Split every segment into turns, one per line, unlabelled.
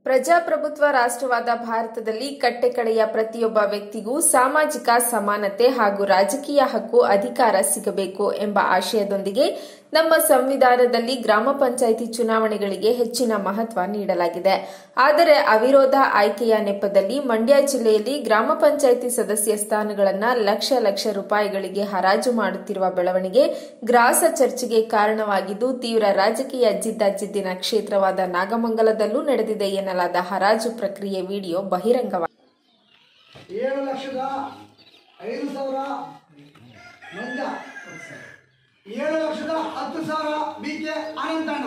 ಪ್ರಜಾಪ್ರಭುತ್ವ ರಾಷ್ಟ್ರವಾದ ಭಾರತದಲ್ಲಿ ಕಟ್ಟೆಕಡೆಯ ಪ್ರತಿಯೊಬ್ಬ ವ್ಯಕ್ತಿಗೂ ಸಾಮಾಜಿಕ ಸಮಾನತೆ ಹಾಗೂ ರಾಜಕೀಯ ಹಕ್ಕು ಅಧಿಕಾರ ಸಿಗಬೇಕು ಎಂಬ ಆಶಯದೊಂದಿಗೆ ನಮ್ಮ ಸಂವಿಧಾನದಲ್ಲಿ ಗ್ರಾಮ ಪಂಚಾಯಿತಿ ಚುನಾವಣೆಗಳಿಗೆ ಹೆಚ್ಚಿನ ಮಹತ್ವ ನೀಡಲಾಗಿದೆ ಆದರೆ ಅವಿರೋಧ ಆಯ್ಕೆಯ ನೆಪದಲ್ಲಿ ಮಂಡ್ಯ ಜಿಲ್ಲೆಯಲ್ಲಿ ಗ್ರಾಮ ಪಂಚಾಯಿತಿ ಸದಸ್ಯ ಸ್ಥಾನಗಳನ್ನು ಲಕ್ಷ ಲಕ್ಷ ರೂಪಾಯಿಗಳಿಗೆ ಹರಾಜು ಮಾಡುತ್ತಿರುವ ಬೆಳವಣಿಗೆ ಗ್ರಾಸ ಚರ್ಚೆಗೆ ಕಾರಣವಾಗಿದ್ದು ತೀವ್ರ ರಾಜಕೀಯ ಜಿದ್ದಾಜಿದ್ದಿನ ಕ್ಷೇತ್ರವಾದ ನಾಗಮಂಗಲದಲ್ಲೂ ನಡೆದಿದೆ ಎನ್ನಲಾದ ಹರಾಜು ಪ್ರಕ್ರಿಯೆ ವಿಡಿಯೋ ಬಹಿರಂಗವಾಗಿದೆ
ಏಳು ಲಕ್ಷದ ಐದು ಸಾವಿರ ಮಂಜ ಏಳು ಲಕ್ಷದ ಹತ್ತು ಸಾವಿರ ಬಿ ಕೆ ಅನಂತಣ್ಣ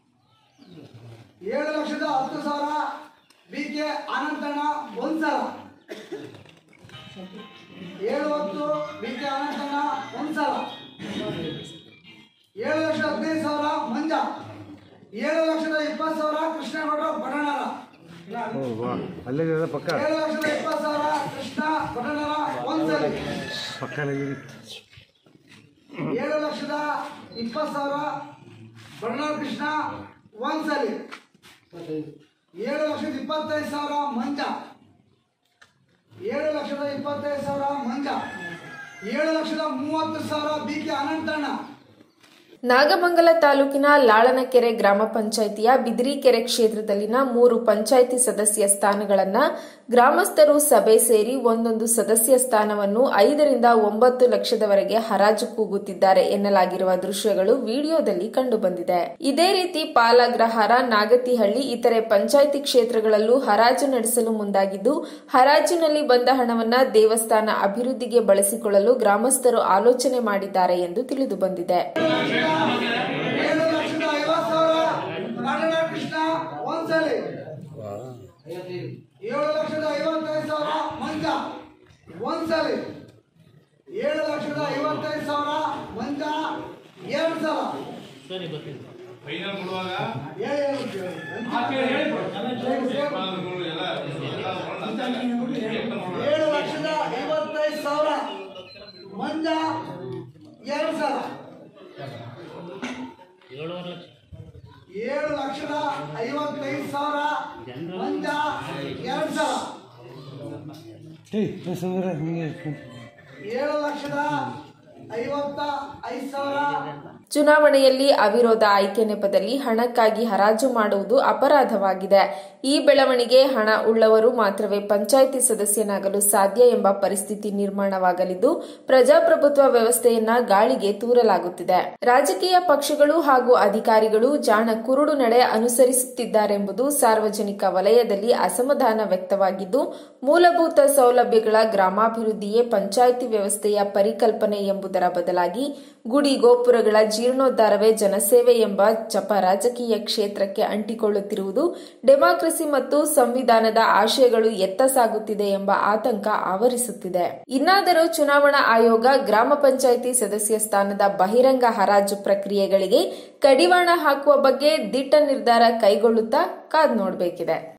ಏಳು ಲಕ್ಷದ ಹತ್ತು ಸಾವಿರ ಬಿ ಕೆ ಅನಂತಣ್ಣ ಒಂದು ಸಾವಿರ ಏಳು ಹತ್ತು ಬಿ ಕೆ ಅನಂತಣ್ಣ ಒಂದು ಸಾವಿರ ಏಳು ಲಕ್ಷದ ಹದಿನೈದು ಸಾವಿರ ಮಂಜ ಏಳು ಲಕ್ಷದ ಇಪ್ಪತ್ತು ಸಾವಿರ ಕೃಷ್ಣಗೌಡ ಬಡಣರ
ಓ ವಾ ಅಲ್ಲೇ ಇದೆ ಪಕ್ಕ
ಏಳು ಲಕ್ಷದ ಇಪ್ಪತ್ತು ಸಾವಿರ ಕೃಷ್ಣ ಬಡಣರ ಒಂದ್ಸಲಿ
ಪಕ್ಕನೇ ಇದೆ.
ಏಳು ಲಕ್ಷದ ಇಪ್ಪತ್ತು ಸಾವಿರ ಬಡಣರ ಕೃಷ್ಣ ಒಂದ್ಸಲಿ ಏಳು ಲಕ್ಷದ ಇಪ್ಪತ್ತೈದು ಸಾವಿರ ಮಂಜ ಏಳು ಲಕ್ಷದ ಇಪ್ಪತ್ತೈದು ಸಾವಿರ ಮಂಜ ಏಳು ಲಕ್ಷದ ಮೂವತ್ತು ಸಾವಿರ ಬಿ ಕೆ ಅನಂತಣ್ಣ
ನಾಗಮಂಗಲ ತಾಲೂಕಿನ ಲಾಳನಕೆರೆ ಗ್ರಾಮ ಪಂಚಾಯಿತಿಯ ಬಿದಿರಿಕೆರೆ ಕ್ಷೇತ್ರದಲ್ಲಿನ ಮೂರು ಪಂಚಾಯಿತಿ ಸದಸ್ಯ ಸ್ಥಾನಗಳನ್ನ ಗ್ರಾಮಸ್ಥರು ಸಭೆ ಸೇರಿ ಒಂದೊಂದು ಸದಸ್ಯ ಸ್ಥಾನವನ್ನು ಐದರಿಂದ ಒಂಬತ್ತು ಲಕ್ಷದವರೆಗೆ ಹರಾಜು ಕೂಗುತ್ತಿದ್ದಾರೆ ಎನ್ನಲಾಗಿರುವ ದೃಶ್ಯಗಳು ವಿಡಿಯೋದಲ್ಲಿ ಕಂಡುಬಂದಿದೆ ಇದೇ ರೀತಿ ಪಾಲಾಗ್ರಹಾರ ನಾಗತಿಹಳ್ಳಿ ಇತರೆ ಪಂಚಾಯಿತಿ ಕ್ಷೇತ್ರಗಳಲ್ಲೂ ಹರಾಜು ನಡೆಸಲು ಮುಂದಾಗಿದ್ದು ಹರಾಜಿನಲ್ಲಿ ಬಂದ ಹಣವನ್ನ ದೇವಸ್ಥಾನ ಅಭಿವೃದ್ಧಿಗೆ ಬಳಸಿಕೊಳ್ಳಲು ಗ್ರಾಮಸ್ಥರು ಆಲೋಚನೆ ಮಾಡಿದ್ದಾರೆ ಎಂದು ತಿಳಿದು ಬಂದಿದೆ
ಏಳು ಲಕ್ಷದ ಐವತ್ತು ಸಾವಿರ ಬಡಣ ಕೃಷ್ಣ ಒಂದ್ಸಲಿ ಏಳು ಲಕ್ಷದ ಐವತ್ತೈದು ಸಾವಿರ ಮಂಜ ಒಂದ್ಸಲಿ ಏಳು ಲಕ್ಷದ ಐವತ್ತೈದು ಸಾವಿರ ಮಂಜ ಎರಡು ಸಲ
ಫೈನಲ್ ಕೊಡುವಾಗ
ಹೇಳಿ, ಹೇಳಿ, ಏಳು ಲಕ್ಷದ ಐವತ್ತೈದು ಸಾವಿರ ಮಂಜ ಎರಡು ಸಲ ಏಳು ಲಕ್ಷದ ಐವತ್ತೈದು ಸಾವಿರ ಮಂಜ ಎರಡು ಸಲ
ಏಯ್ ಸುಂದರ ಹಿಂಗೆ
ಏಳು ಲಕ್ಷದ ಐವತ್ತ ಐದು ಸಾವಿರ
ಚುನಾವಣೆಯಲ್ಲಿ ಅವಿರೋಧ ಆಯ್ಕೆ ನೆಪದಲ್ಲಿ ಹಣಕ್ಕಾಗಿ ಹರಾಜು ಮಾಡುವುದು ಅಪರಾಧವಾಗಿದೆ ಈ ಬೆಳವಣಿಗೆ ಹಣ ಉಳ್ಳವರು ಮಾತ್ರವೇ ಪಂಚಾಯಿತಿ ಸದಸ್ಯನಾಗಲು ಸಾಧ್ಯ ಎಂಬ ಪರಿಸ್ಥಿತಿ ನಿರ್ಮಾಣವಾಗಲಿದ್ದು ಪ್ರಜಾಪ್ರಭುತ್ವ ವ್ಯವಸ್ಥೆಯನ್ನ ಗಾಳಿಗೆ ತೂರಲಾಗುತ್ತಿದೆ ರಾಜಕೀಯ ಪಕ್ಷಗಳು ಹಾಗೂ ಅಧಿಕಾರಿಗಳು ಜಾಣ ಕುರುಡು ನಡೆ ಅನುಸರಿಸುತ್ತಿದ್ದಾರೆಂಬುದು ಸಾರ್ವಜನಿಕ ವಲಯದಲ್ಲಿ ಅಸಮಾಧಾನ ವ್ಯಕ್ತವಾಗಿದ್ದು ಮೂಲಭೂತ ಸೌಲಭ್ಯಗಳ ಗ್ರಾಮಾಭಿವೃದ್ಧಿಯೇ ಪಂಚಾಯಿತಿ ವ್ಯವಸ್ಥೆಯ ಪರಿಕಲ್ಪನೆ ಎಂಬುದರ ಬದಲಾಗಿ ಗುಡಿ ಗೋಪುರಗಳ ಜೀರ್ಣೋದ್ಧಾರವೇ ಜನಸೇವೆ ಎಂಬ ಜಪ ರಾಜಕೀಯ ಕ್ಷೇತ್ರಕ್ಕೆ ಅಂಟಿಕೊಳ್ಳುತ್ತಿರುವುದು ಡೆಮಾಕ್ರಸಿ ಮತ್ತು ಸಂವಿಧಾನದ ಆಶಯಗಳು ಎತ್ತ ಸಾಗುತ್ತಿದೆ ಎಂಬ ಆತಂಕ ಆವರಿಸುತ್ತಿದೆ ಇನ್ನಾದರೂ ಚುನಾವಣಾ ಆಯೋಗ ಗ್ರಾಮ ಪಂಚಾಯಿತಿ ಸದಸ್ಯ ಸ್ಥಾನದ ಬಹಿರಂಗ ಹರಾಜು ಪ್ರಕ್ರಿಯೆಗಳಿಗೆ ಕಡಿವಾಣ ಹಾಕುವ ಬಗ್ಗೆ ದಿಟ್ಟ ನಿರ್ಧಾರ ಕೈಗೊಳ್ಳುತ್ತಾ ಕಾದ್ ನೋಡಬೇಕಿದೆ